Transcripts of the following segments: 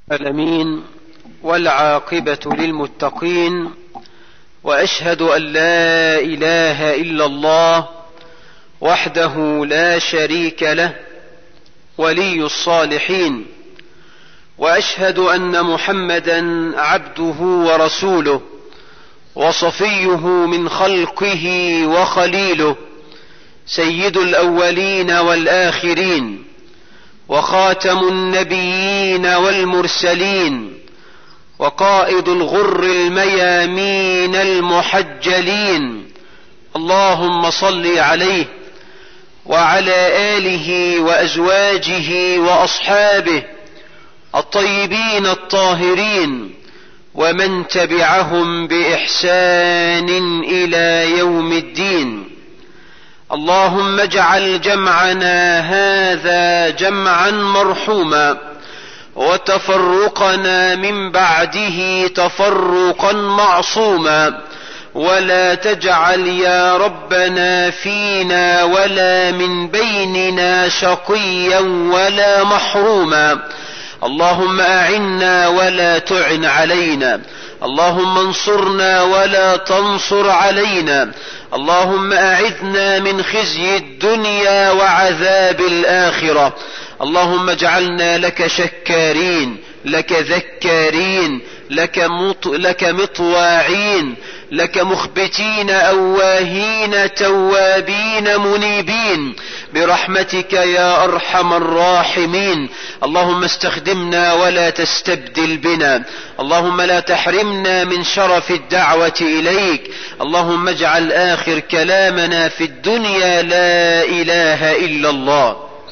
الأمين والعاقبة للمتقين وأشهد أن لا إله إلا الله وحده لا شريك له ولي الصالحين وأشهد أن محمدا عبده ورسوله وصفيه من خلقه وخليله سيد الأولين والآخرين وخاتم النبيين والمرسلين وقائد الغر الميامين المحجلين اللهم صل عليه وعلى اله وازواجه واصحابه الطيبين الطاهرين ومن تبعهم باحسان الى يوم الدين اللهم اجعل جمعنا هذا جمعا مرحوما وتفرقنا من بعده تفرقا معصوما ولا تجعل يا ربنا فينا ولا من بيننا شقيا ولا محروما اللهم اعنا ولا تعن علينا اللهم انصرنا ولا تنصر علينا اللهم اعذنا من خزي الدنيا وعذاب الاخره اللهم اجعلنا لك شكارين لك ذكارين لك, مط... لك مطواعين لك مخبتين أواهين توابين منيبين برحمتك يا أرحم الراحمين اللهم استخدمنا ولا تستبدل بنا اللهم لا تحرمنا من شرف الدعوة إليك اللهم اجعل آخر كلامنا في الدنيا لا إله إلا الله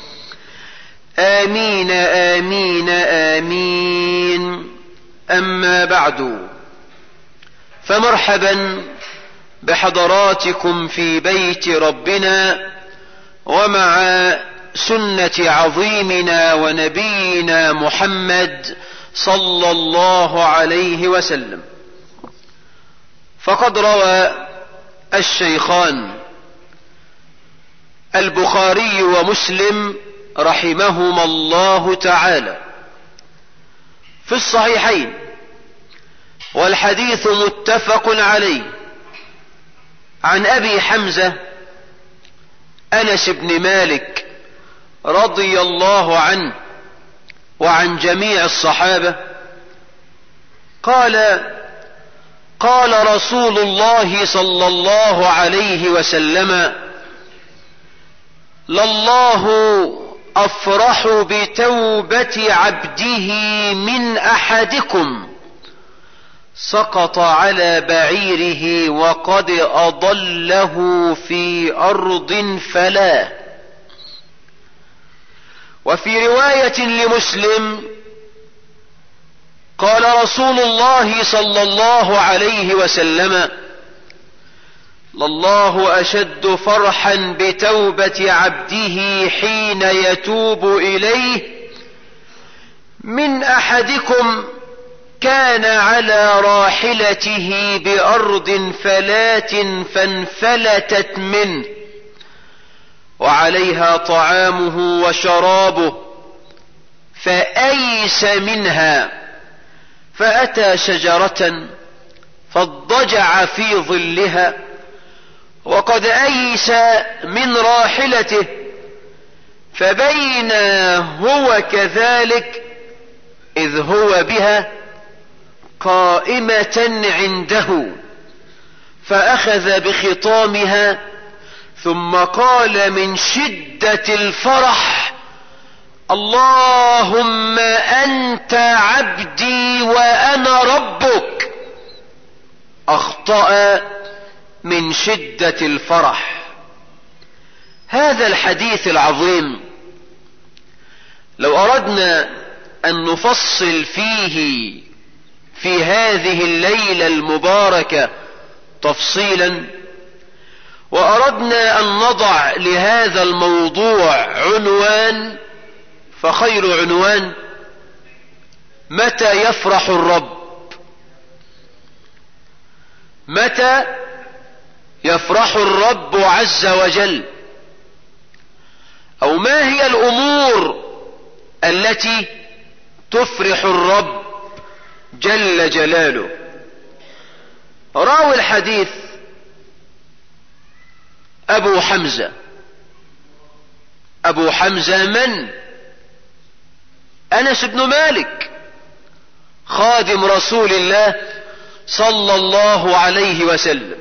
آمين آمين آمين أما بعد فمرحبا بحضراتكم في بيت ربنا ومع سنة عظيمنا ونبينا محمد صلى الله عليه وسلم فقد روى الشيخان البخاري ومسلم رحمهما الله تعالى في الصحيحين والحديث متفق عليه عن ابي حمزه انس بن مالك رضي الله عنه وعن جميع الصحابه قال قال رسول الله صلى الله عليه وسلم لله افرح بتوبه عبده من احدكم سقط على بعيره وقد اضله في ارض فلا وفي روايه لمسلم قال رسول الله صلى الله عليه وسلم لله اشد فرحا بتوبه عبده حين يتوب اليه من احدكم كان على راحلته بارض فلات فانفلتت منه وعليها طعامه وشرابه فايس منها فاتى شجره فاضطجع في ظلها وقد ايس من راحلته فبين هو كذلك اذ هو بها قائمة عنده فأخذ بخطامها ثم قال من شدة الفرح اللهم أنت عبدي وأنا ربك أخطأ من شدة الفرح هذا الحديث العظيم لو أردنا أن نفصل فيه في هذه الليلة المباركة تفصيلا وأردنا أن نضع لهذا الموضوع عنوان فخير عنوان متى يفرح الرب متى يفرح الرب عز وجل او ما هي الامور التي تفرح الرب جل جلاله راوي الحديث ابو حمزة ابو حمزة من انس بن مالك خادم رسول الله صلى الله عليه وسلم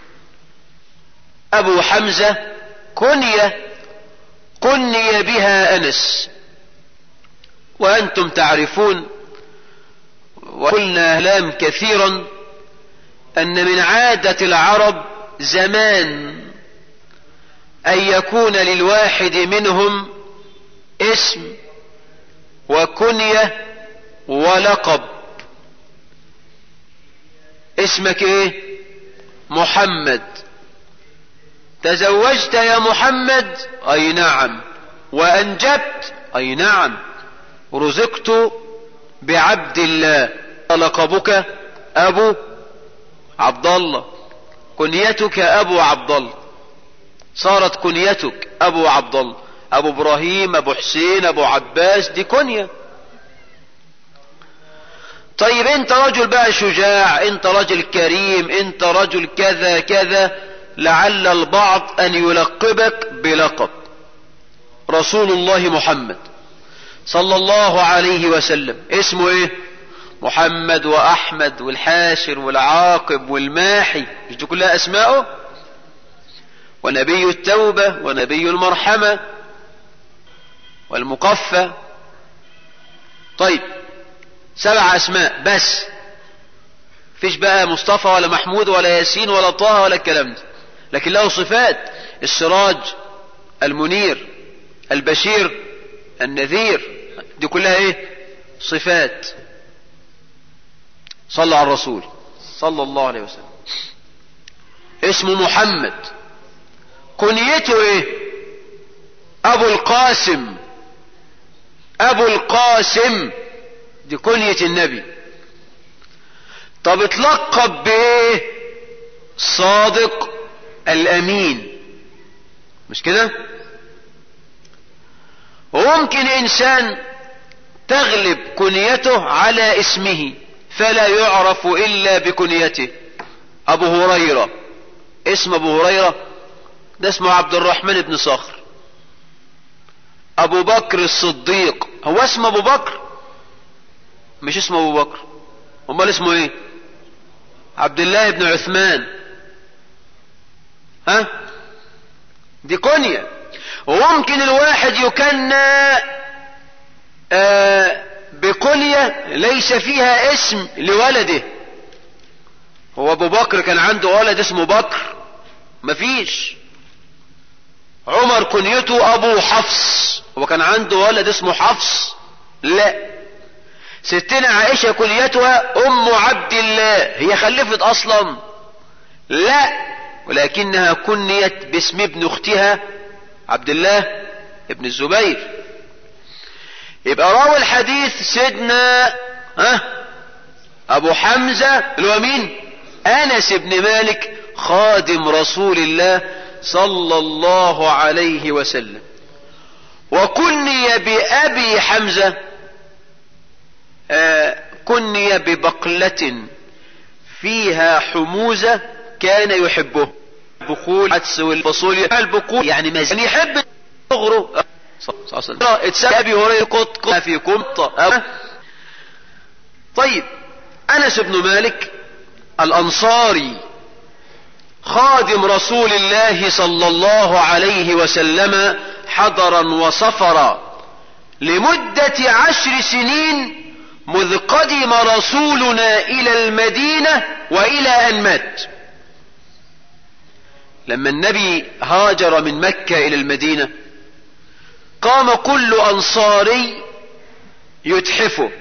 ابو حمزة كنية كني بها انس وانتم تعرفون وقلنا لام كثيرا ان من عادة العرب زمان ان يكون للواحد منهم اسم وكنية ولقب اسمك ايه محمد تزوجت يا محمد اي نعم وانجبت اي نعم رزقت بعبد الله لقبك ابو عبد الله كنيتك ابو عبد الله صارت كنيتك ابو عبد الله ابو ابراهيم ابو حسين ابو عباس دي كنية طيب انت رجل بقى شجاع انت رجل كريم انت رجل كذا كذا لعل البعض ان يلقبك بلقب رسول الله محمد صلى الله عليه وسلم اسمه ايه محمد واحمد والحاشر والعاقب والماحي مش دي كلها اسماءه ونبي التوبة ونبي المرحمة والمقفى طيب سبع اسماء بس فيش بقى مصطفى ولا محمود ولا ياسين ولا طه ولا الكلام ده لكن له صفات السراج المنير البشير النذير دي كلها ايه صفات صلى على الرسول صلى الله عليه وسلم اسمه محمد كنيته ايه ابو القاسم ابو القاسم دي كنية النبي طب اتلقب بايه صادق الامين مش كده وممكن انسان تغلب كنيته على اسمه فلا يعرف الا بكنيته ابو هريرة اسم ابو هريرة ده اسمه عبد الرحمن بن صخر ابو بكر الصديق هو اسم ابو بكر مش اسمه ابو بكر امال اسمه ايه عبد الله بن عثمان ها دي كنية وممكن الواحد يكنى آه بكنية ليس فيها اسم لولده هو ابو بكر كان عنده ولد اسمه بكر مفيش عمر كنيته ابو حفص هو كان عنده ولد اسمه حفص لا ستنا عائشة كنيتها ام عبد الله هي خلفت اصلا لا ولكنها كنيت باسم ابن اختها عبد الله ابن الزبير يبقى راوي الحديث سيدنا ها ابو حمزة اللي هو مين انس بن مالك خادم رسول الله صلى الله عليه وسلم وكني بأبي حمزة آه كني ببقلة فيها حموزة كان يحبه بقول عدس والفاصوليا البقول يعني ما يعني يحب صغره اتسال ابي هريره قط قط فيكم طيب انس بن مالك الانصاري خادم رسول الله صلى الله عليه وسلم حضرا وسفرا لمدة عشر سنين مذ قدم رسولنا الى المدينة والى ان مات لما النبي هاجر من مكة الى المدينة قام كل انصاري يتحفه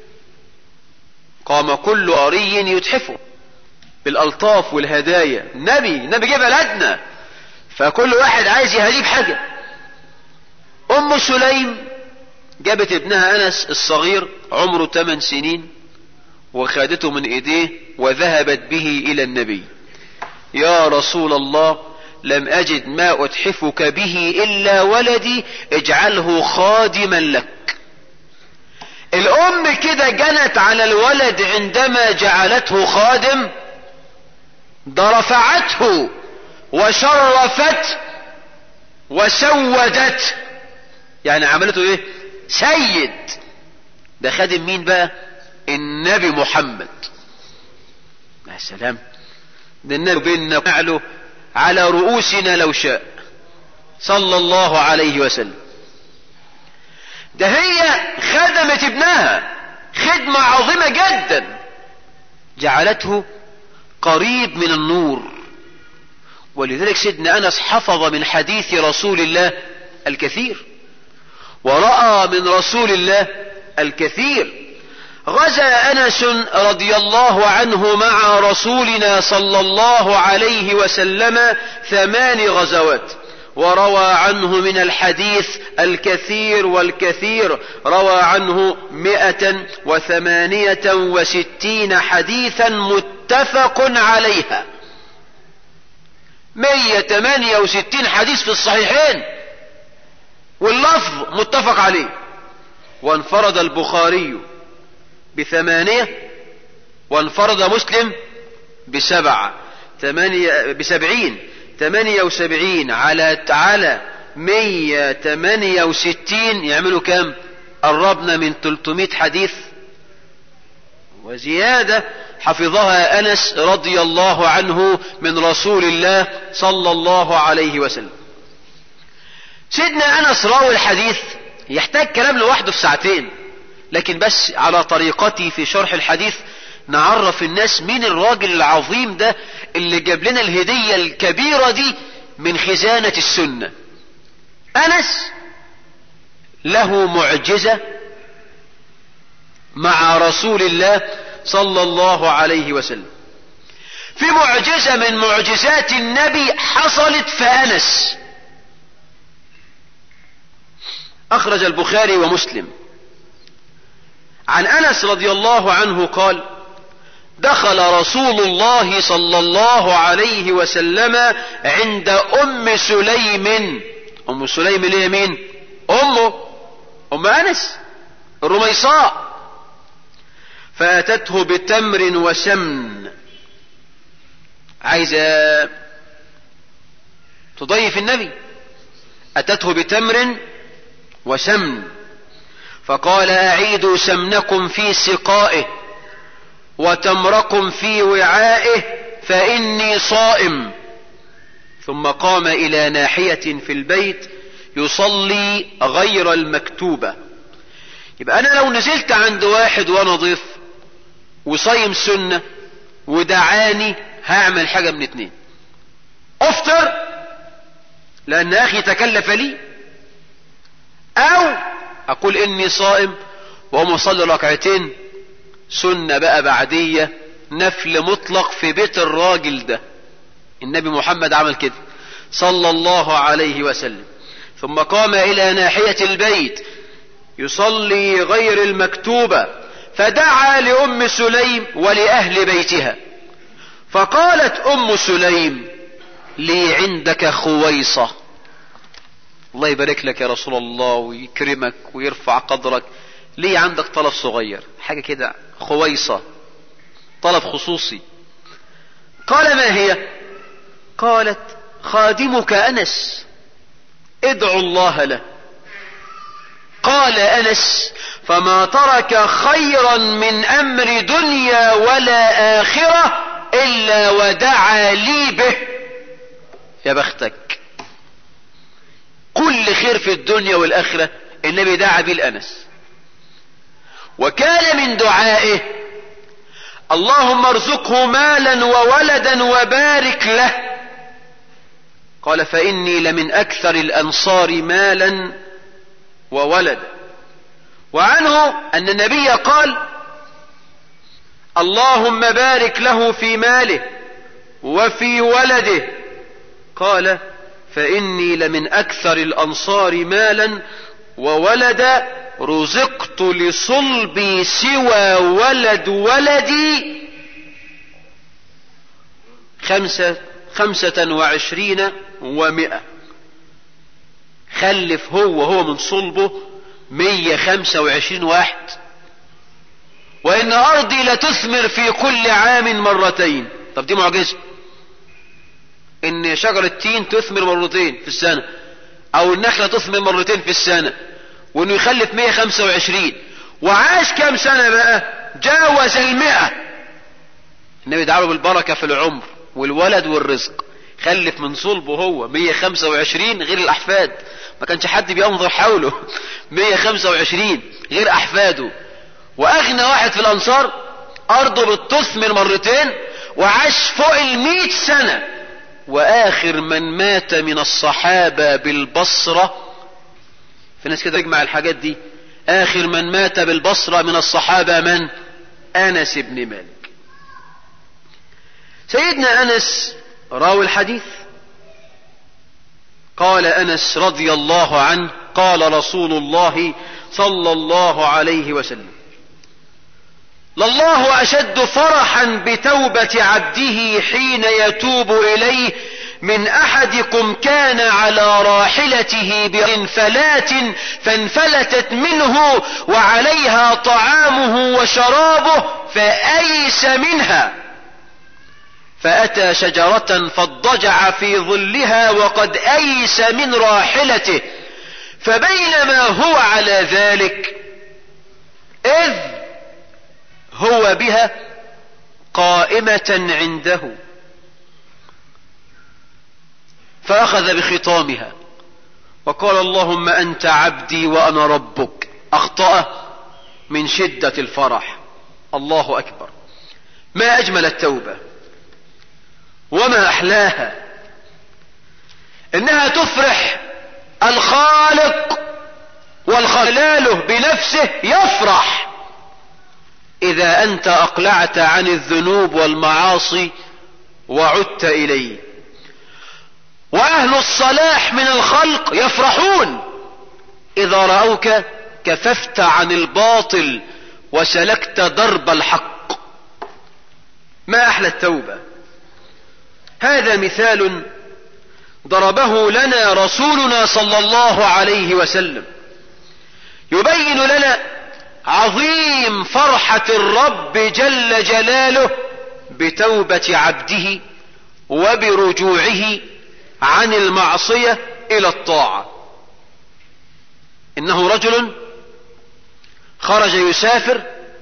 قام كل اري يتحفه بالالطاف والهدايا النبي النبي جه بلدنا فكل واحد عايز يهديه بحاجة ام سليم جابت ابنها انس الصغير عمره 8 سنين وخدته من ايديه وذهبت به الى النبي يا رسول الله لم اجد ما اتحفك به الا ولدي اجعله خادما لك الام كده جنت على الولد عندما جعلته خادم ده رفعته وشرفت وسودت يعني عملته ايه سيد ده خادم مين بقى النبي محمد يا سلام ده النبي بيننا وعله على رؤوسنا لو شاء صلى الله عليه وسلم ده هي خدمت ابنها خدمة عظيمة جدا جعلته قريب من النور ولذلك سيدنا انس حفظ من حديث رسول الله الكثير ورأى من رسول الله الكثير غزا انس رضي الله عنه مع رسولنا صلى الله عليه وسلم ثمان غزوات وروى عنه من الحديث الكثير والكثير روى عنه مئة وثمانية وستين حديثا متفق عليها مية تمانية وستين حديث في الصحيحين واللفظ متفق عليه وانفرد البخاري بثمانية وانفرد مسلم بسبعة ثمانية بسبعين ثمانية وسبعين على على مية تمانية وستين يعملوا كام قربنا من تلتمائة حديث وزيادة حفظها أنس رضي الله عنه من رسول الله صلى الله عليه وسلم سيدنا أنس راوي الحديث يحتاج كلام لوحده في ساعتين لكن بس على طريقتي في شرح الحديث نعرف الناس مين الراجل العظيم ده اللي جاب لنا الهدية الكبيرة دي من خزانة السنة أنس له معجزة مع رسول الله صلى الله عليه وسلم في معجزة من معجزات النبي حصلت في أنس أخرج البخاري ومسلم عن أنس رضي الله عنه قال دخل رسول الله صلى الله عليه وسلم عند أم سليم أم سليم اللي هي مين أمه أم أنس الرميصاء فأتته بتمر وسمن عايزة تضيف النبي أتته بتمر وسمن فقال أعيدوا سمنكم في سقائه وتمركم في وعائه فإني صائم ثم قام إلى ناحية في البيت يصلي غير المكتوبة يبقى أنا لو نزلت عند واحد وأنا ضيف وصايم سنة ودعاني هعمل حاجة من اتنين افطر لأن أخي تكلف لي أو أقول إني صائم وهم أصلي ركعتين سنة بقى بعدية نفل مطلق في بيت الراجل ده النبي محمد عمل كده صلى الله عليه وسلم ثم قام إلى ناحية البيت يصلي غير المكتوبة فدعا لأم سليم ولأهل بيتها فقالت أم سليم لي عندك خويصة الله يبارك لك يا رسول الله ويكرمك ويرفع قدرك ليه عندك طلب صغير حاجة كده خويصة طلب خصوصي قال ما هي قالت خادمك أنس ادعو الله له قال أنس فما ترك خيرا من أمر دنيا ولا آخرة إلا ودعا لي به يا بختك كل خير في الدنيا والآخرة النبي دعا به الأنس وكان من دعائه اللهم ارزقه مالا وولدا وبارك له قال فإني لمن أكثر الأنصار مالا وولدا وعنه أن النبي قال اللهم بارك له في ماله وفي ولده قال فإني لمن أكثر الأنصار مالا وولدا رزقت لصلبي سوى ولد ولدي خمسة خمسة وعشرين ومئة خلف هو هو من صلبه مية خمسة وعشرين واحد وإن أرضي لتثمر في كل عام مرتين طب دي معجزة إن شجرة تين تثمر مرتين في السنة أو النخلة تثمر مرتين في السنة وإنه يخلف 125 وعاش كام سنة بقى جاوز المئة النبي دعا له بالبركة في العمر والولد والرزق خلف من صلبه هو 125 غير الأحفاد ما كانش حد بينظر حوله 125 غير أحفاده وأغنى واحد في الأنصار أرضه بتثمر مرتين وعاش فوق المئة سنة وآخر من مات من الصحابة بالبصرة في ناس كده تجمع الحاجات دي آخر من مات بالبصرة من الصحابة من أنس بن مالك سيدنا أنس راوي الحديث قال أنس رضي الله عنه قال رسول الله صلى الله عليه وسلم لله أشد فرحا بتوبة عبده حين يتوب إليه من أحدكم كان على راحلته بانفلات فانفلتت منه وعليها طعامه وشرابه فأيس منها فأتى شجرة فاضطجع في ظلها وقد أيس من راحلته فبينما هو على ذلك إذ هو بها قائمة عنده فأخذ بخطامها وقال اللهم أنت عبدي وأنا ربك أخطأ من شدة الفرح الله أكبر ما أجمل التوبة وما أحلاها إنها تفرح الخالق والخلاله بنفسه يفرح إذا أنت أقلعت عن الذنوب والمعاصي وعدت إليه وأهل الصلاح من الخلق يفرحون إذا رأوك كففت عن الباطل وسلكت درب الحق ما أحلى التوبة هذا مثال ضربه لنا رسولنا صلى الله عليه وسلم يبين لنا عظيم فرحة الرب جل جلاله بتوبة عبده وبرجوعه عن المعصية إلى الطاعة إنه رجل خرج يسافر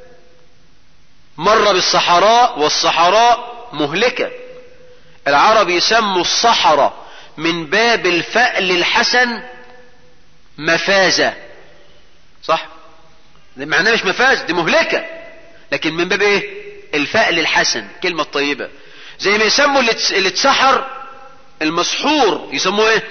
مر بالصحراء والصحراء مهلكة العرب يسموا الصحراء من باب الفأل الحسن مفازة صح ده معناه مش مفاز دي مهلكة لكن من باب ايه الفأل الحسن كلمة طيبة زي ما يسموا اللي اتسحر المسحور يسموه ايه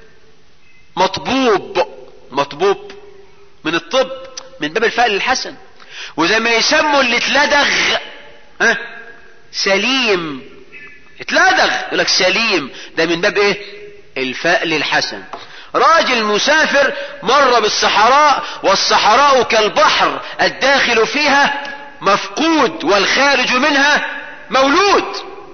مطبوب مطبوب من الطب من باب الفأل الحسن وزي ما يسموا اللي اتلدغ ها سليم اتلدغ يقول لك سليم ده من باب ايه الفأل الحسن راجل مسافر مر بالصحراء والصحراء كالبحر الداخل فيها مفقود والخارج منها مولود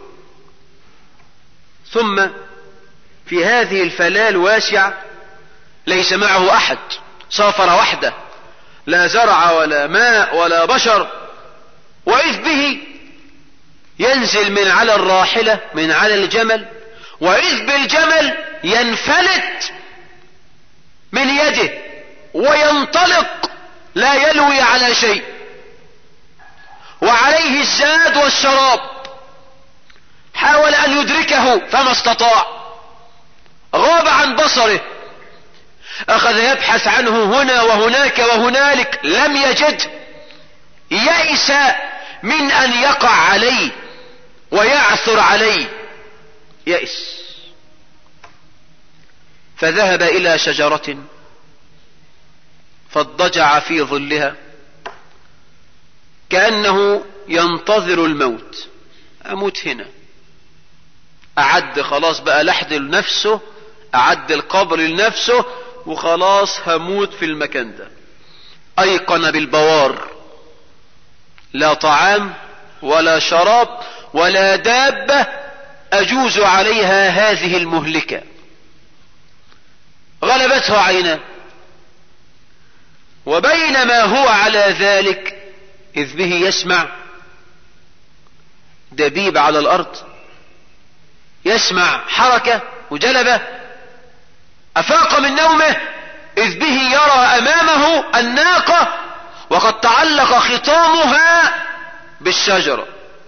ثم في هذه الفلاة الواسعة ليس معه احد سافر وحده لا زرع ولا ماء ولا بشر واذ به ينزل من على الراحلة من على الجمل واذ بالجمل ينفلت من يده وينطلق لا يلوي على شيء وعليه الزاد والشراب حاول ان يدركه فما استطاع غاب عن بصره اخذ يبحث عنه هنا وهناك وهنالك لم يجد يئس من ان يقع عليه ويعثر عليه يئس فذهب الى شجرة فاضطجع في ظلها كأنه ينتظر الموت اموت هنا اعد خلاص بقى لحد لنفسه اعد القبر لنفسه وخلاص هموت في المكان ده ايقن بالبوار لا طعام ولا شراب ولا دابة اجوز عليها هذه المهلكة غلبته عيناه وبينما هو على ذلك إذ به يسمع دبيب على الأرض يسمع حركة وجلبة أفاق من نومه إذ به يرى أمامه الناقة وقد تعلق خطامها بالشجرة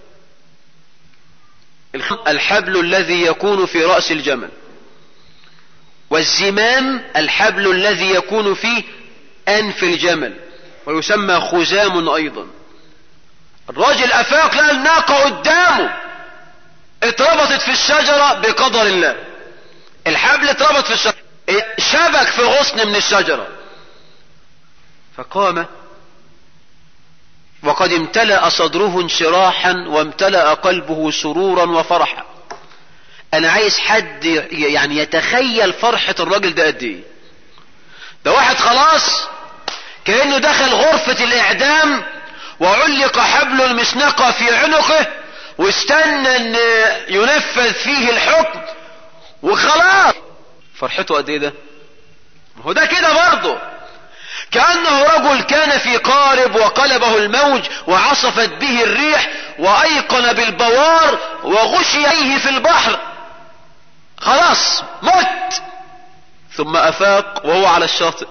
الحبل الذي يكون في رأس الجمل والزمام الحبل الذي يكون في أنف الجمل ويسمى خزام أيضا الراجل أفاق لقى الناقة قدامه اتربطت في الشجرة بقدر الله الحبل اتربط في الشجرة شبك في غصن من الشجرة فقام وقد امتلأ صدره انشراحا وامتلأ قلبه سرورا وفرحا انا عايز حد يعني يتخيل فرحة الراجل ده قد ايه ده واحد خلاص كأنه دخل غرفة الاعدام وعلق حبل المسنقة في عنقه واستنى ان ينفذ فيه الحكم وخلاص فرحته قد ايه ده هو ده كده برضه كأنه رجل كان في قارب وقلبه الموج وعصفت به الريح وأيقن بالبوار وغشي في البحر خلاص مت ثم أفاق وهو على الشاطئ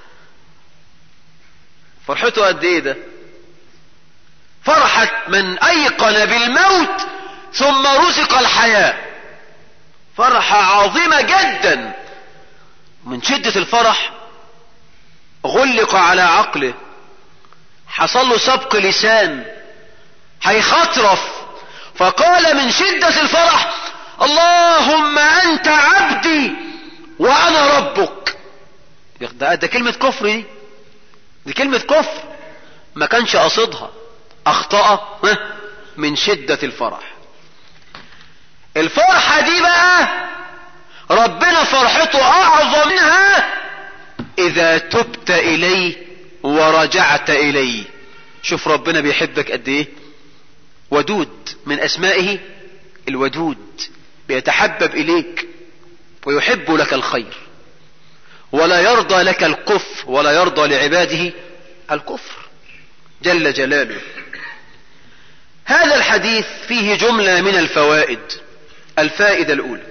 فرحته قد ايه ده فرحة من أيقن بالموت ثم رزق الحياة فرحة عظيمة جدا من شدة الفرح غلق على عقله حصل له سبق لسان هيخطرف فقال من شدة الفرح اللهم انت عبدي وانا ربك ده, ده كلمة كفر دي دي كلمة كفر ما كانش قصدها اخطأ من شدة الفرح الفرحة دي بقى ربنا فرحته اعظم منها اذا تبت اليه ورجعت اليه شوف ربنا بيحبك قد ايه ودود من اسمائه الودود بيتحبب اليك ويحب لك الخير ولا يرضى لك الكفر ولا يرضى لعباده الكفر جل جلاله هذا الحديث فيه جملة من الفوائد الفائدة الأولى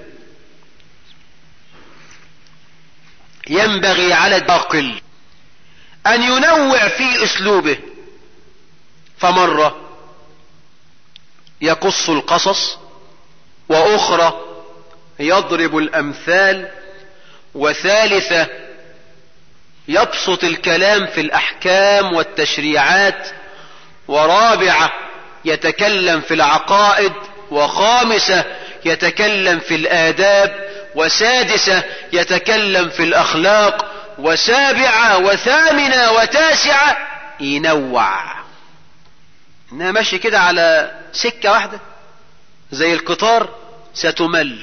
ينبغي على العاقل أن ينوع في أسلوبه فمرة يقص القصص وأخرى يضرب الأمثال وثالثة يبسط الكلام في الأحكام والتشريعات ورابعة يتكلم في العقائد وخامسة يتكلم في الآداب وسادسة يتكلم في الأخلاق وسابعة وثامنة وتاسعة ينوع انها ماشي كده على سكة واحدة زي القطار ستمل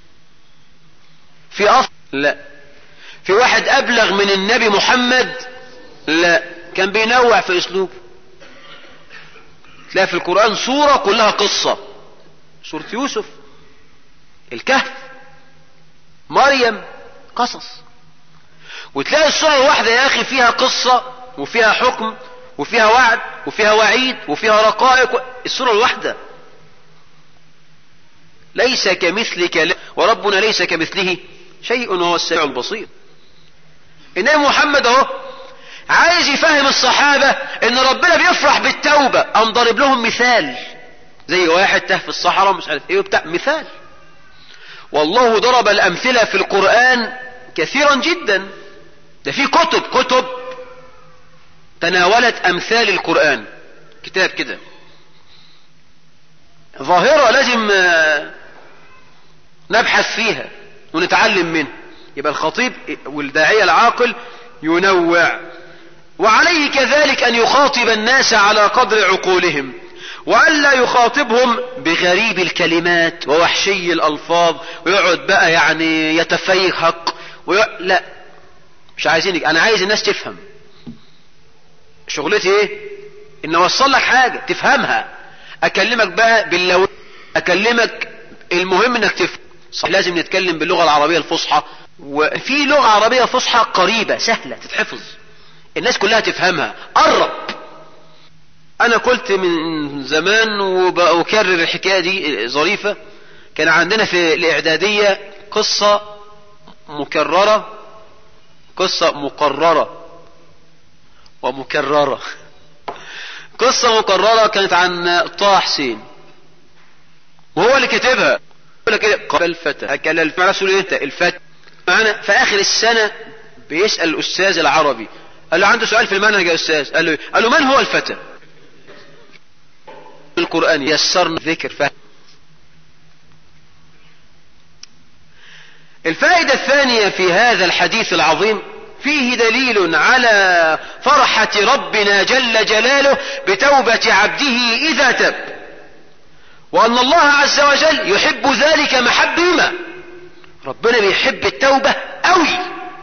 في أصل لا في واحد أبلغ من النبي محمد لا كان بينوع في أسلوبه تلاقي في القرآن سورة كلها قصة سورة يوسف الكهف مريم قصص وتلاقي السورة الواحدة يا أخي فيها قصة وفيها حكم وفيها وعد وفيها وعيد وفيها رقائق السورة الواحدة ليس كمثلك وربنا ليس كمثله شيء وهو السميع البصير إنما محمد اهو عايز يفهم الصحابة ان ربنا بيفرح بالتوبة قام ضارب لهم مثال زي واحد تاه في الصحراء مش عارف ايه وبتاع مثال والله ضرب الامثلة في القرآن كثيرا جدا ده في كتب كتب تناولت امثال القرآن كتاب كده ظاهرة لازم نبحث فيها ونتعلم منها يبقى الخطيب والداعية العاقل ينوع وعليه كذلك ان يخاطب الناس على قدر عقولهم والا يخاطبهم بغريب الكلمات ووحشي الالفاظ ويقعد بقى يعني يتفيهق وي... لا مش عايزينك انا عايز الناس تفهم شغلتي ايه ان اوصل لك حاجة تفهمها اكلمك بقى باللو اكلمك المهم انك تفهم صح لازم نتكلم باللغة العربية الفصحى وفي لغة عربية فصحى قريبة سهلة تتحفظ الناس كلها تفهمها قرب انا قلت من زمان وبكرر الحكاية دي ظريفة كان عندنا في الاعدادية قصة مكررة قصة مقررة ومكررة قصة مكررة كانت عن طه حسين وهو اللي كاتبها يقول لك قبل الفتى هكذا المعنى رسول انت الفتى معنا في اخر السنة بيسأل الاستاذ العربي قال له عنده سؤال في المنهج يا استاذ قال له قال له من هو الفتى القرآن يسرنا ذكر فهم الفائدة الثانية في هذا الحديث العظيم فيه دليل على فرحة ربنا جل جلاله بتوبة عبده إذا تاب وأن الله عز وجل يحب ذلك محبهما ربنا بيحب التوبة أوي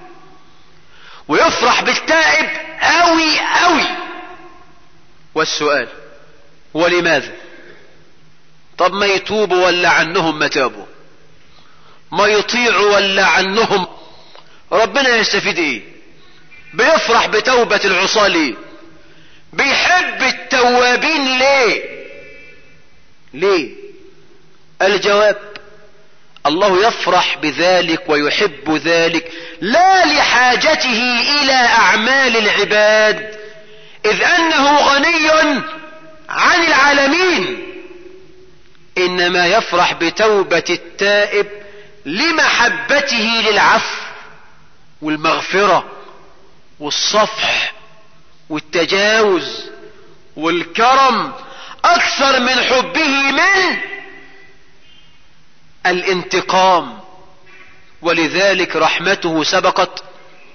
ويفرح بالتائب أوي أوي والسؤال ولماذا طب ما يتوبوا ولا عنهم ما تابوا ما يطيعوا ولا عنهم ربنا يستفيد ايه بيفرح بتوبة العصاة ليه بيحب التوابين ليه ليه الجواب الله يفرح بذلك ويحب ذلك لا لحاجته الى اعمال العباد اذ انه غني عن العالمين انما يفرح بتوبة التائب لمحبته للعفو والمغفرة والصفح والتجاوز والكرم اكثر من حبه من الانتقام ولذلك رحمته سبقت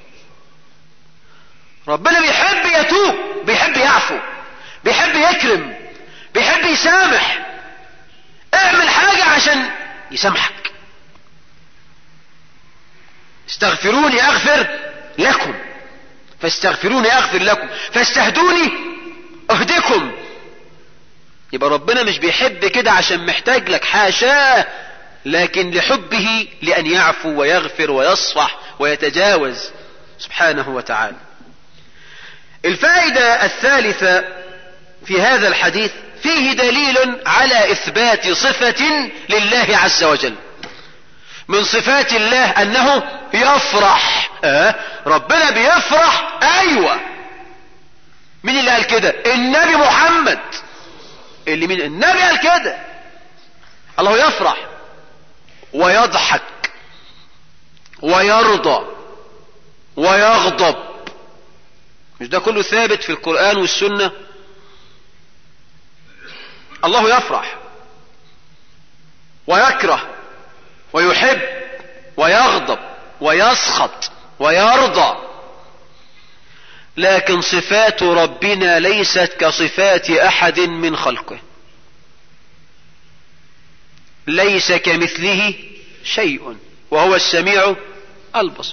ربنا بيحب يتوب بيحب يعفو بيحب يكرم بيحب يسامح اعمل حاجة عشان يسامحك استغفروني اغفر لكم فاستغفروني اغفر لكم فاستهدوني اهدكم يبقى ربنا مش بيحب كده عشان محتاج لك حاشاه لكن لحبه لأن يعفو ويغفر ويصفح ويتجاوز سبحانه وتعالى الفائدة الثالثة في هذا الحديث فيه دليل على إثبات صفة لله عز وجل من صفات الله أنه يفرح آه ربنا بيفرح أيوة مين اللي قال كده النبي محمد اللي من النبي قال كده الله يفرح ويضحك ويرضى ويغضب مش ده كله ثابت في القرآن والسنة الله يفرح ويكره ويحب ويغضب ويسخط ويرضى لكن صفات ربنا ليست كصفات احد من خلقه ليس كمثله شيء وهو السميع البصير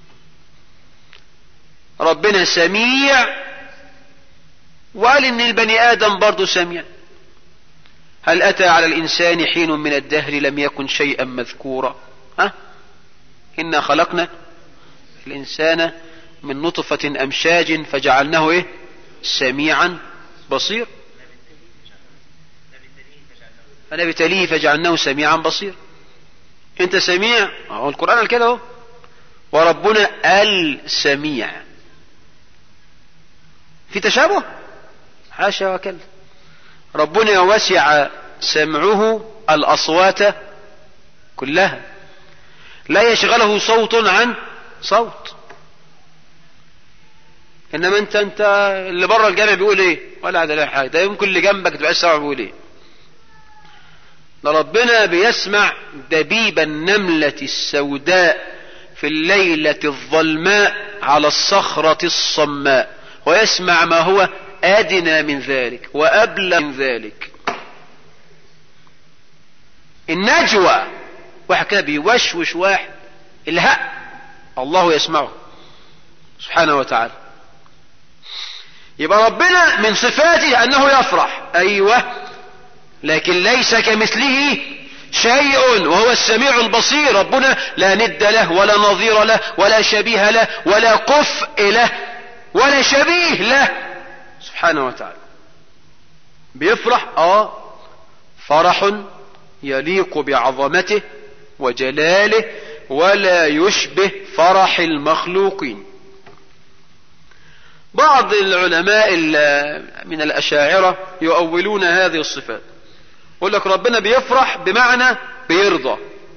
ربنا سميع وقال ان البني ادم برضه سميع هل اتى على الانسان حين من الدهر لم يكن شيئا مذكورا ها انا خلقنا الانسان من نطفة امشاج فجعلناه ايه سميعا بصير فنبتليه فجعلناه سميعا بصير انت سميع اهو القرآن قال كده اهو وربنا السميع في تشابه حاشا وكلا ربنا وسع سمعه الاصوات كلها لا يشغله صوت عن صوت انما انت انت اللي بره الجامع بيقول ايه ولا ده لا حاجه ده يمكن اللي جنبك تبقى السمع بيقول ايه ده ربنا بيسمع دبيب النملة السوداء في الليلة الظلماء على الصخرة الصماء ويسمع ما هو أدنى من ذلك وأبلغ من ذلك النجوى واحد كده بيوشوش واحد الهاء الله يسمعه سبحانه وتعالى يبقى ربنا من صفاته أنه يفرح أيوه لكن ليس كمثله شيء وهو السميع البصير ربنا لا ند له ولا نظير له ولا شبيه له ولا كفء له ولا شبيه له سبحانه وتعالى بيفرح اه فرح يليق بعظمته وجلاله ولا يشبه فرح المخلوقين بعض العلماء من الأشاعرة يؤولون هذه الصفات يقول لك ربنا بيفرح بمعنى بيرضى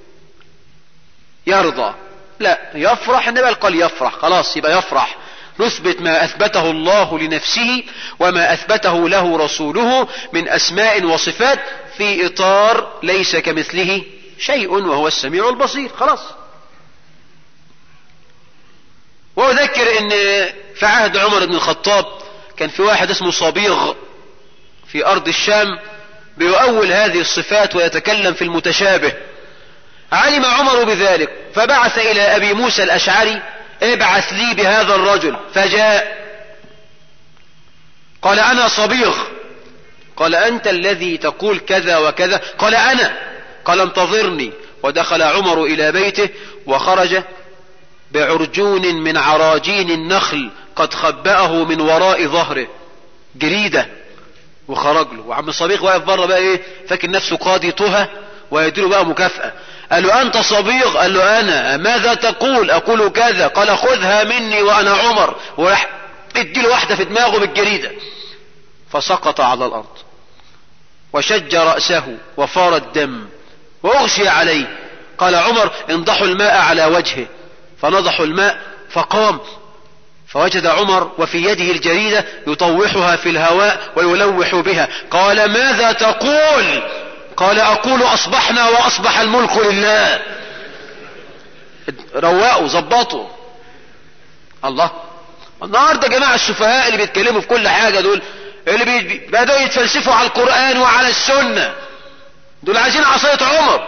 يرضى لا يفرح النبي قال يفرح خلاص يبقى يفرح نثبت ما أثبته الله لنفسه وما أثبته له رسوله من أسماء وصفات في إطار ليس كمثله شيء وهو السميع البصير خلاص وأذكر أن في عهد عمر بن الخطاب كان في واحد اسمه صبيغ في أرض الشام بيؤول هذه الصفات ويتكلم في المتشابه علم عمر بذلك فبعث إلى أبي موسى الأشعري ابعث لي بهذا الرجل فجاء قال أنا صبيغ قال أنت الذي تقول كذا وكذا قال أنا قال انتظرني ودخل عمر إلى بيته وخرج بعرجون من عراجين النخل قد خبأه من وراء ظهره جريدة وخرج له وعم صبيغ واقف بره بقى ايه فاكر نفسه قاضي تهى ويديله بقى مكافأة قال له أنت صبيغ قال له أنا ماذا تقول أقول كذا قال خذها مني وأنا عمر وراح اديله واحدة في دماغه بالجريدة فسقط على الأرض وشج رأسه وفار الدم وأغشي عليه قال عمر انضحوا الماء على وجهه فنضحوا الماء فقام فوجد عمر وفي يده الجريدة يطوحها في الهواء ويلوح بها قال ماذا تقول قال أقول أصبحنا وأصبح الملك لله رواقوا ظبطوا الله النهارده جماعة السفهاء اللي بيتكلموا في كل حاجة دول اللي بدأوا يتفلسفوا على القرآن وعلى السنة دول عايزين عصاية عمر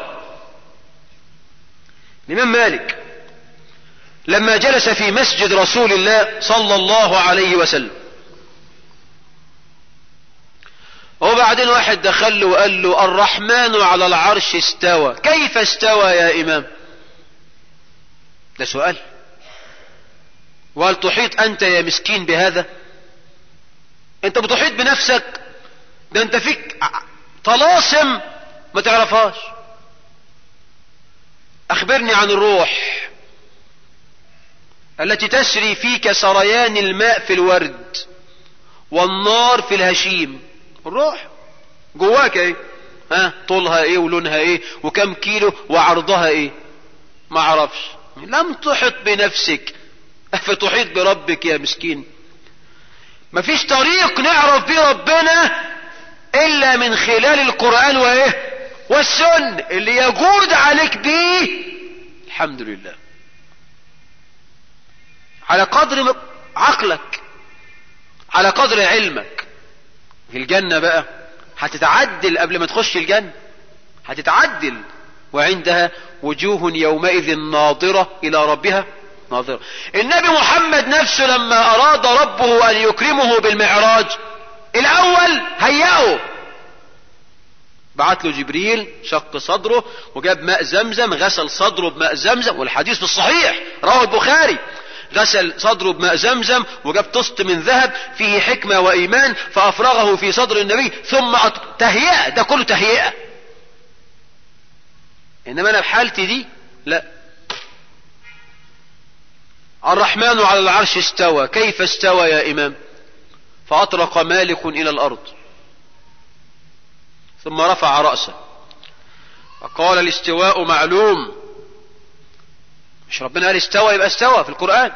الإمام مالك لما جلس في مسجد رسول الله صلى الله عليه وسلم وبعدين واحد دخل له وقال له الرحمن على العرش استوى كيف استوى يا إمام ده سؤال وهل تحيط أنت يا مسكين بهذا أنت بتحيط بنفسك ده أنت فيك طلاسم ما تعرفهاش أخبرني عن الروح التي تسري فيك سريان الماء في الورد والنار في الهشيم الروح جواك ايه ها طولها ايه ولونها ايه وكم كيلو وعرضها ايه ما اعرفش لم تحط بنفسك فتحيط بربك يا مسكين مفيش طريق نعرف بيه ربنا الا من خلال القرآن وايه والسن اللي يجود عليك بيه الحمد لله على قدر عقلك على قدر علمك في الجنة بقى هتتعدل قبل ما تخش الجنة هتتعدل وعندها وجوه يومئذ ناظرة إلى ربها ناظرة النبي محمد نفسه لما أراد ربه أن يكرمه بالمعراج الأول هيأه بعت له جبريل شق صدره وجاب ماء زمزم غسل صدره بماء زمزم والحديث في الصحيح رواه البخاري غسل صدره بماء زمزم وجاب طست من ذهب فيه حكمة وإيمان فأفرغه في صدر النبي ثم تهيئة ده كله تهيئة إنما أنا بحالتي دي لا الرحمن على العرش استوى كيف استوى يا إمام فأطرق مالك إلى الأرض ثم رفع رأسه فقال الاستواء معلوم مش ربنا قال استوى يبقى استوى في القرآن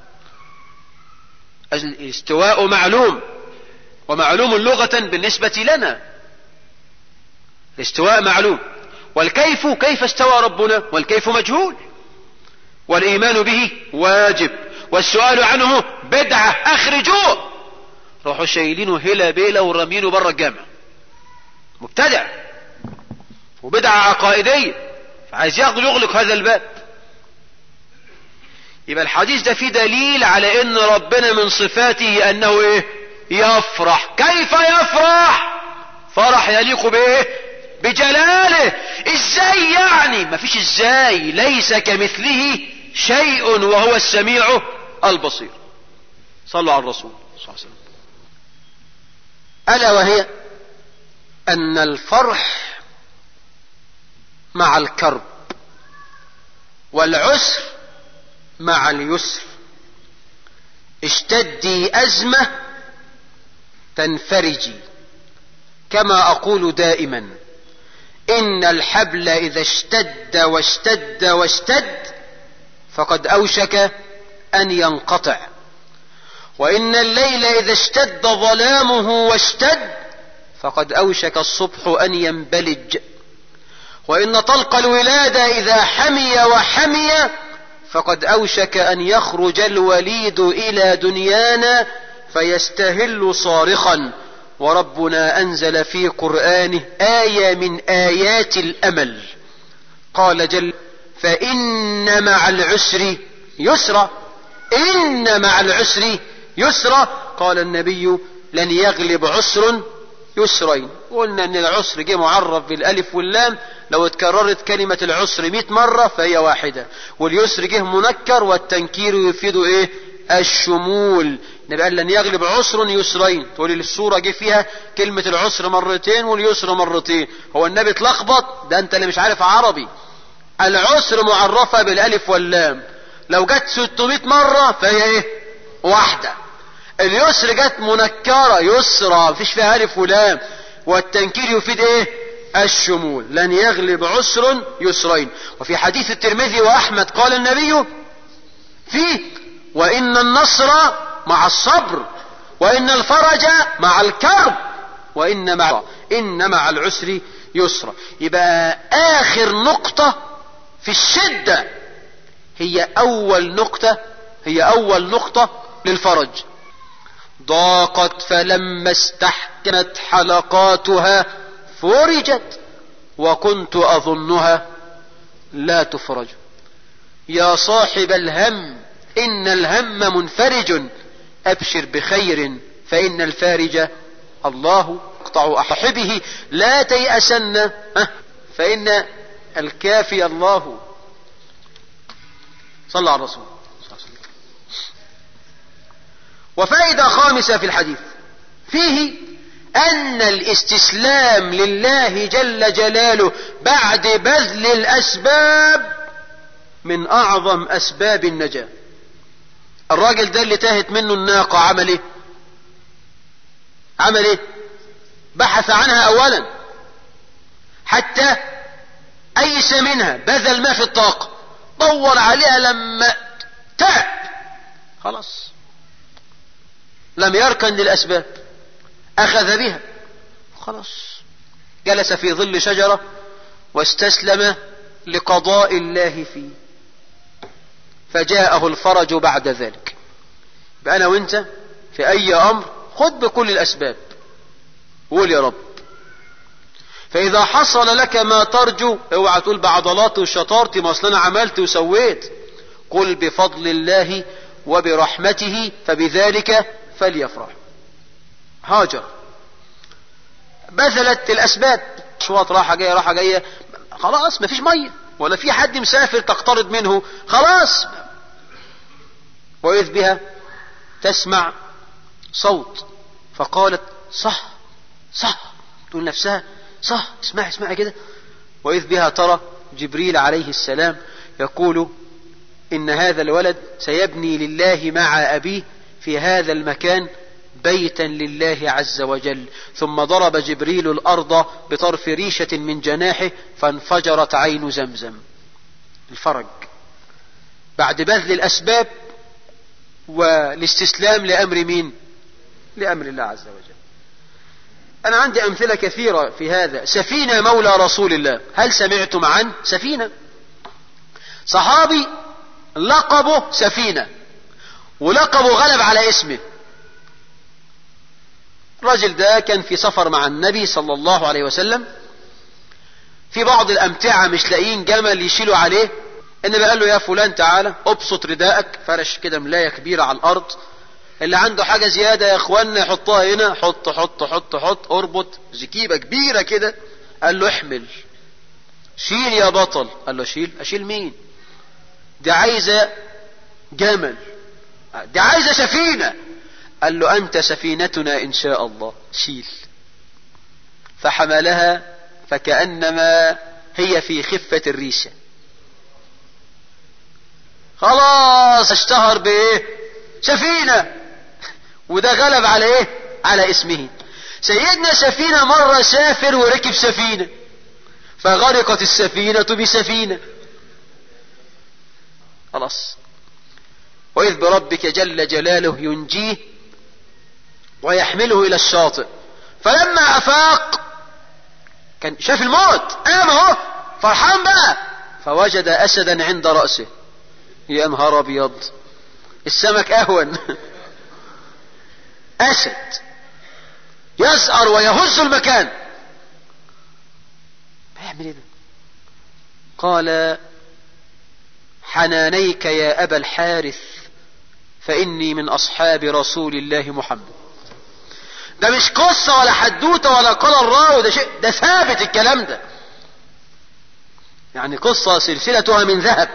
الاستواء معلوم ومعلوم لغة بالنسبة لنا الاستواء معلوم والكيف كيف استوى ربنا والكيف مجهول والإيمان به واجب والسؤال عنه بدعة أخرجوه روحوا شايلينه هلا بيلا ورمينه بره الجامع مبتدع وبدعة عقائدية فعايز ياخد يغلق هذا الباب يبقى الحديث ده فيه دليل على ان ربنا من صفاته انه ايه يفرح كيف يفرح فرح يليق بايه بجلاله ازاي يعني مفيش ازاي ليس كمثله شيء وهو السميع البصير صلوا على الرسول صلى الله عليه وسلم الا وهي أن الفرح مع الكرب والعسر مع اليسر اشتدي أزمة تنفرجي كما أقول دائما إن الحبل إذا اشتد واشتد واشتد فقد أوشك أن ينقطع وإن الليل إذا اشتد ظلامه واشتد فقد أوشك الصبح أن ينبلج وإن طلق الولادة إذا حمي وحمي فقد أوشك أن يخرج الوليد إلى دنيانا فيستهل صارخا وربنا أنزل في قرآنه آية من آيات الأمل قال جل فإن مع العسر يسرا إن مع العسر يسرا قال النبي لن يغلب عسر يسرين قلنا ان العسر جه معرف بالالف واللام لو اتكررت كلمة العسر مئة مرة فهي واحدة واليسر جه منكر والتنكير يفيد ايه الشمول النبي قال لن يغلب عسر يسرين تقول لي السورة جه فيها كلمة العسر مرتين واليسر مرتين هو النبي اتلخبط ده انت اللي مش عارف عربي العسر معرفة بالالف واللام لو جت 600 مرة فهي ايه واحدة اليسر جت منكرة يسرى مفيش فيها الف ولام والتنكير يفيد ايه الشمول لن يغلب عسر يسرين وفي حديث الترمذي واحمد قال النبي فيه وان النصر مع الصبر وان الفرج مع الكرب وان مع ان مع العسر يسرا يبقى اخر نقطة في الشدة هي اول نقطة هي اول نقطة للفرج ضاقت فلما استحكمت حلقاتها فرجت وكنت اظنها لا تفرج يا صاحب الهم ان الهم منفرج ابشر بخير فان الفارج الله اقطع احبه لا تيأسن فان الكافي الله صلى على الرسول وفائدة خامسة في الحديث فيه أن الاستسلام لله جل جلاله بعد بذل الأسباب من أعظم أسباب النجاة الراجل ده اللي تاهت منه الناقة عمل ايه عمل ايه بحث عنها أولا حتى أيس منها بذل ما في الطاقة دور عليها لما تعب خلاص لم يركن للأسباب أخذ بها خلاص جلس في ظل شجرة واستسلم لقضاء الله فيه فجاءه الفرج بعد ذلك يبقى أنا وأنت في أي أمر خذ بكل الأسباب قول يا رب فإذا حصل لك ما ترجو اوعى تقول بعضلاتي وشطارتي ما أصل أنا عملت وسويت قل بفضل الله وبرحمته فبذلك فليفرح هاجر بذلت الاسباب شواط راحة جاية راحة جاية خلاص مفيش مية ولا في حد مسافر تقترض منه خلاص وإذ بها تسمع صوت فقالت صح صح تقول نفسها صح اسمعي اسمعي كده وإذ بها ترى جبريل عليه السلام يقول إن هذا الولد سيبني لله مع أبيه في هذا المكان بيتا لله عز وجل ثم ضرب جبريل الأرض بطرف ريشة من جناحه فانفجرت عين زمزم الفرج بعد بذل الأسباب والاستسلام لأمر مين لأمر الله عز وجل أنا عندي أمثلة كثيرة في هذا سفينة مولى رسول الله هل سمعتم عن سفينة صحابي لقبه سفينة ولقبه غلب على اسمه الرجل ده كان في سفر مع النبي صلى الله عليه وسلم في بعض الأمتعة مش لاقيين جمل يشيلوا عليه النبي قال له يا فلان تعالى ابسط رداءك فرش كده ملاية كبيرة على الأرض اللي عنده حاجة زيادة يا اخوانا يحطها هنا حط حط حط حط اربط زكيبة كبيرة كده قال له احمل شيل يا بطل قال له شيل اشيل مين دي عايزة جمل دي عايزة سفينة قال له أنت سفينتنا إن شاء الله شيل فحملها فكأنما هي في خفة الريشة خلاص اشتهر بايه سفينة وده غلب على ايه على اسمه سيدنا سفينة مرة سافر وركب سفينة فغرقت السفينة بسفينة خلاص وإذ بربك جل جلاله ينجيه ويحمله إلى الشاطئ فلما أفاق كان شاف الموت قام اهو فرحان بقى فوجد أسدا عند رأسه يا نهار أبيض السمك أهون أسد يزأر ويهز المكان بيعمل ايه ده قال حنانيك يا أبا الحارث فإني من أصحاب رسول الله محمد ده مش قصة ولا حدوتة ولا قال الراوي ده شيء ده ثابت الكلام ده يعني قصة سلسلتها من ذهب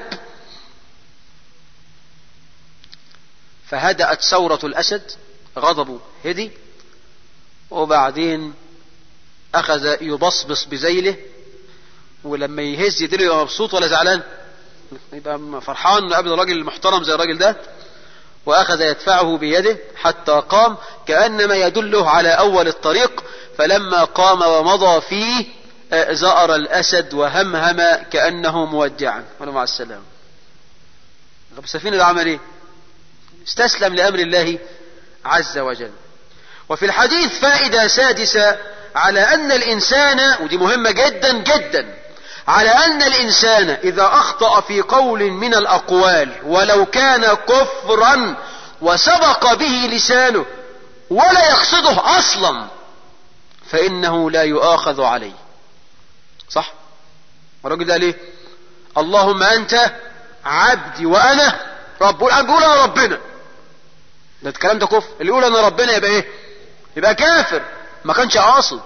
فهدأت ثورة الأسد غضبه هدي وبعدين أخذ يبصبص بذيله ولما يهز يديله يبقى مبسوط ولا زعلان يبقى فرحان قبل راجل محترم زي الراجل ده وأخذ يدفعه بيده حتى قام كأنما يدله على أول الطريق فلما قام ومضى فيه زأر الأسد وهمهم كأنه مودعا قال مع السلامة طب السفينة ده عمل ايه استسلم لأمر الله عز وجل وفي الحديث فائدة سادسة على أن الإنسان ودي مهمة جدا جدا على أن الإنسان إذا أخطأ في قول من الأقوال ولو كان كفرا وسبق به لسانه ولا يقصده أصلا فإنه لا يؤاخذ عليه صح الراجل ده ليه اللهم أنت عبدي وأنا رب أنا بقول أنا ربنا ده الكلام ده كفر اللي يقول أنا ربنا يبقى إيه يبقى كافر ما كانش قاصد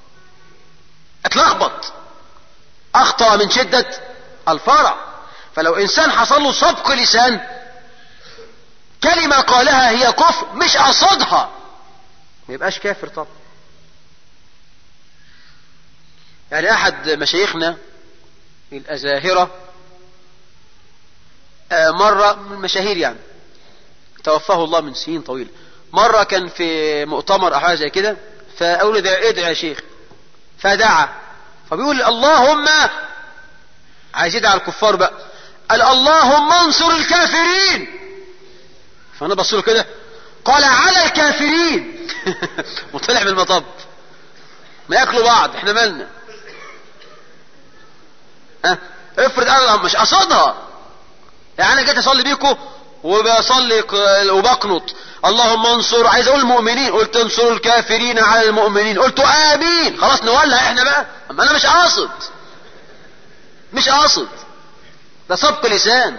اتلخبط اخطأ من شدة الفرع فلو انسان حصل له سبق لسان كلمة قالها هي كفر مش قصدها ما يبقاش كافر طبعا يعني احد مشايخنا الازاهرة مرة من المشاهير يعني توفاه الله من سنين طويلة مرة كان في مؤتمر أو حاجة زي كده فأقول له ادعي يا شيخ فدعا فبيقول اللهم عايز يدعي على الكفار بقى قال اللهم انصر الكافرين فأنا بص له كده قال على الكافرين وطلع من المطب ما ياكلوا بعض احنا مالنا ها افرض انا مش قصدها يعني انا جيت اصلي بيكم وبصلي وبقنط اللهم انصر عايز اقول المؤمنين قلت انصر الكافرين على المؤمنين قلت امين خلاص نولع احنا بقى اما انا مش قاصد مش قاصد ده سبق لسان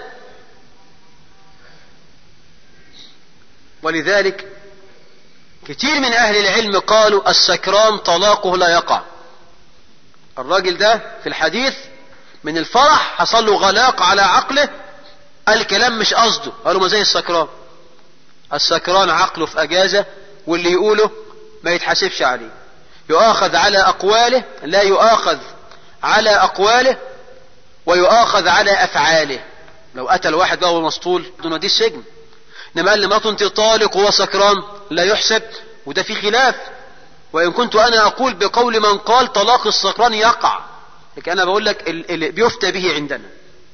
ولذلك كتير من اهل العلم قالوا السكران طلاقه لا يقع الراجل ده في الحديث من الفرح حصل له غلاق على عقله الكلام مش قصده قالوا ما زي السكران السكران عقله في اجازه واللي يقوله ما يتحاسبش عليه يؤاخذ على اقواله لا يؤاخذ على اقواله ويؤاخذ على افعاله لو اتى الواحد بقى مسطول دون دي السجن انما قال لمراته انت طالق وهو سكران لا يحسب وده في خلاف وان كنت انا اقول بقول من قال طلاق السكران يقع لكن انا بقول لك اللي بيفتى به عندنا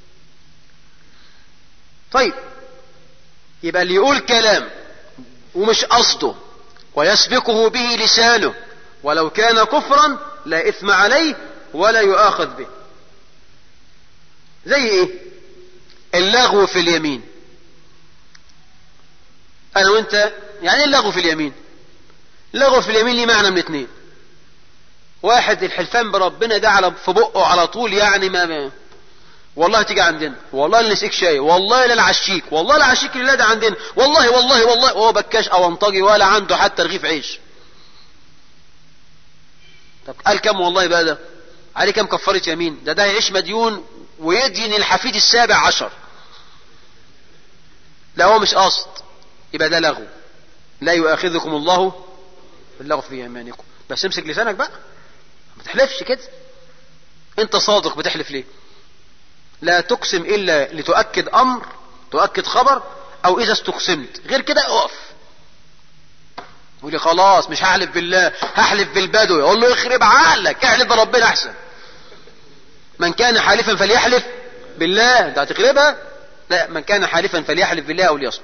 طيب يبقى اللي يقول كلام ومش قصده ويسبقه به لسانه ولو كان كفرا لا اثم عليه ولا يؤاخذ به زي ايه اللغو في اليمين انا وانت يعني ايه اللغو في اليمين اللغو في اليمين ليه معنى من اتنين واحد الحلفان بربنا ده على في بقه على طول يعني ما, ما والله تيجي عندنا والله اللي نسيك شاي والله لا العشيك والله العشيك اللي ده عندنا والله والله والله وهو بكاش او انطجي ولا عنده حتى رغيف عيش طب قال كم والله بقى ده عليه كم كفارة يمين ده ده هيعيش مديون ويدين الحفيد السابع عشر لا هو مش قصد يبقى ده لغو لا يؤاخذكم الله باللغو في ايمانكم بس امسك لسانك بقى ما تحلفش كده انت صادق بتحلف ليه لا تقسم الا لتؤكد امر تؤكد خبر او اذا استقسمت غير كده اقف يقول لي خلاص مش هحلف بالله هحلف بالبدو يقول له يخرب عقلك احلف بربنا احسن من كان حالفا فليحلف بالله انت هتخربها لا من كان حالفا فليحلف بالله او ليصمت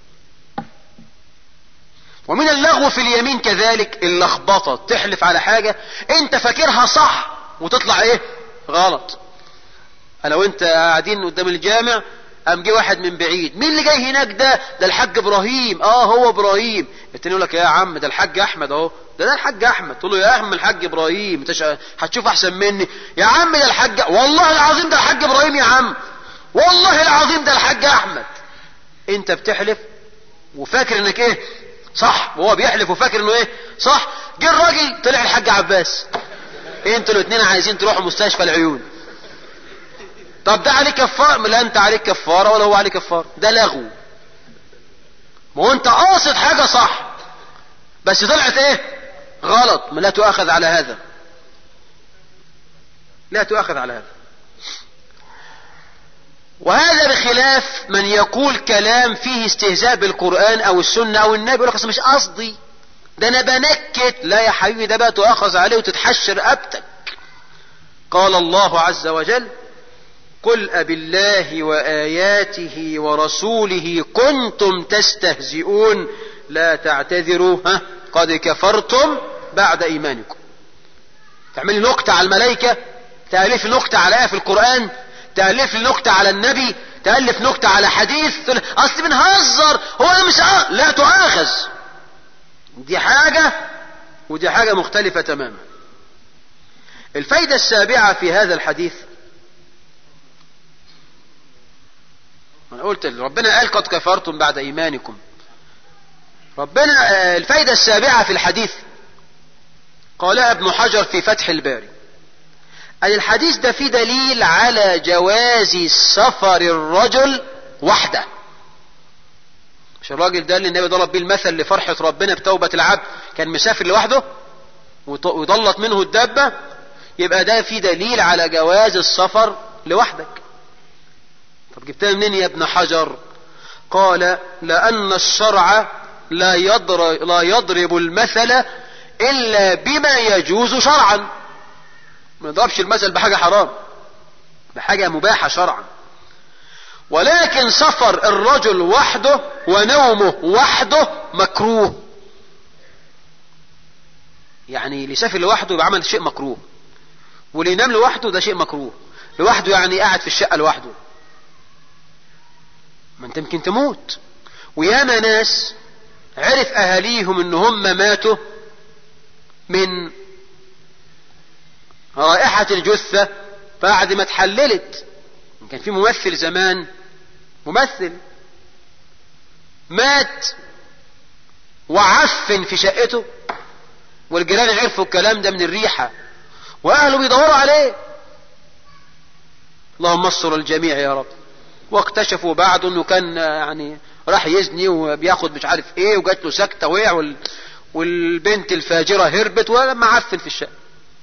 ومن اللغو في اليمين كذلك اللخبطه تحلف على حاجه انت فاكرها صح وتطلع ايه غلط انا وانت قاعدين قدام الجامع قام جه واحد من بعيد مين اللي جاي هناك ده ده الحاج ابراهيم اه هو ابراهيم التاني يقول لك يا عم ده الحاج احمد اهو ده ده الحاج احمد تقول له يا عم الحاج ابراهيم انت هتشوف احسن مني يا عم ده الحاج والله العظيم ده الحاج ابراهيم يا عم والله العظيم ده الحاج احمد انت بتحلف وفاكر انك ايه صح وهو بيحلف وفاكر انه ايه صح جه الراجل طلع الحاج عباس انتوا الاثنين عايزين تروحوا مستشفى العيون طب ده عليه كفارة لا انت عليك كفارة ولا هو عليه كفارة ده لغو ما هو انت قاصد حاجة صح بس طلعت ايه غلط ما لا تؤاخذ على هذا لا تؤاخذ على هذا وهذا بخلاف من يقول كلام فيه استهزاء بالقرآن او السنة او النبي يقول لك مش قصدي ده انا بنكت لا يا حبيبي ده بقى تؤاخذ عليه وتتحشر رقبتك قال الله عز وجل قل أب الله وآياته ورسوله كنتم تستهزئون لا تعتذروا ها قد كفرتم بعد إيمانكم تعملي نكتة على الملائكة تألف نكتة على آية في القرآن تألف نكتة على النبي تألف نكتة على حديث أصل بنهزر هو أنا مش آه لا تؤاخذ دي حاجة ودي حاجة مختلفة تماما الفايدة السابعة في هذا الحديث انا قلت ربنا قال قد كفرتم بعد ايمانكم ربنا الفايدة السابعة في الحديث قالها ابن حجر في فتح الباري قال الحديث ده فيه دليل على جواز سفر الرجل وحده مش الراجل ده اللي النبي ضرب بيه المثل لفرحة ربنا بتوبة العبد كان مسافر لوحده وضلت منه الدابة يبقى ده في دليل على جواز السفر لوحدك طب جبتها منين يا ابن حجر قال لأن الشرع لا يضرب, لا يضرب المثل إلا بما يجوز شرعا ما يضربش المثل بحاجة حرام بحاجة مباحة شرعا ولكن سفر الرجل وحده ونومه وحده مكروه يعني اللي يسافر لوحده يبقى عمل شيء مكروه واللي ينام لوحده ده شيء مكروه لوحده يعني قاعد في الشقة لوحده ما انت يمكن تموت وياما ناس عرف اهاليهم ان هم ماتوا من رائحة الجثة بعد ما اتحللت كان في ممثل زمان ممثل مات وعفن في شقته والجيران عرفوا الكلام ده من الريحة واهله بيدوروا عليه اللهم استر الجميع يا رب واكتشفوا بعد انه كان يعني راح يزني وبياخد مش عارف ايه وجات له سكته وقع وال... والبنت الفاجره هربت ولما عفن في الشقه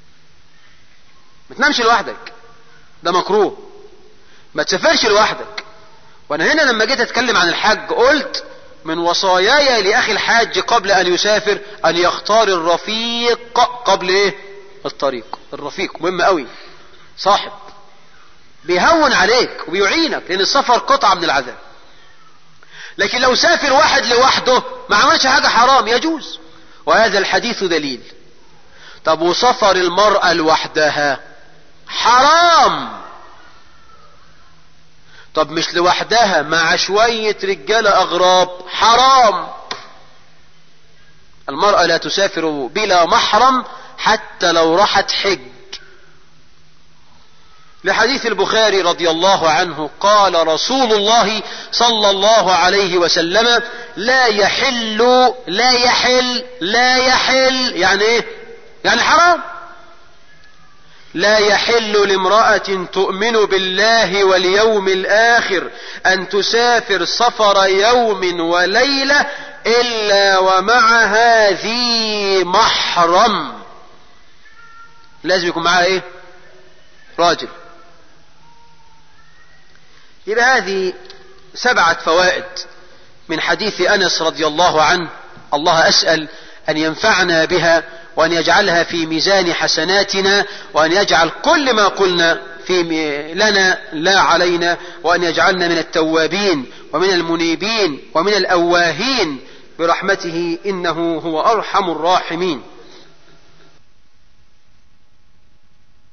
ما تنامش لوحدك ده مكروه ما تسافرش لوحدك وانا هنا لما جيت اتكلم عن الحج قلت من وصاياي لاخي الحاج قبل ان يسافر ان يختار الرفيق قبل ايه الطريق الرفيق مهم قوي صاحب بيهون عليك وبيعينك لان السفر قطعة من العذاب لكن لو سافر واحد لوحده ما عملش حاجة حرام يجوز وهذا الحديث دليل طب وسفر المرأة لوحدها حرام طب مش لوحدها مع شوية رجالة أغراب حرام المرأة لا تسافر بلا محرم حتى لو راحت حج لحديث البخاري رضي الله عنه قال رسول الله صلى الله عليه وسلم لا يحل لا يحل لا يحل يعني ايه يعني حرام لا يحل لامرأة تؤمن بالله واليوم الآخر أن تسافر سفر يوم وليلة إلا ومعها ذي محرم لازم يكون معاها ايه راجل يبقى هذه سبعة فوائد من حديث أنس رضي الله عنه الله أسأل أن ينفعنا بها وأن يجعلها في ميزان حسناتنا وأن يجعل كل ما قلنا في لنا لا علينا وأن يجعلنا من التوابين ومن المنيبين ومن الأواهين برحمته إنه هو أرحم الراحمين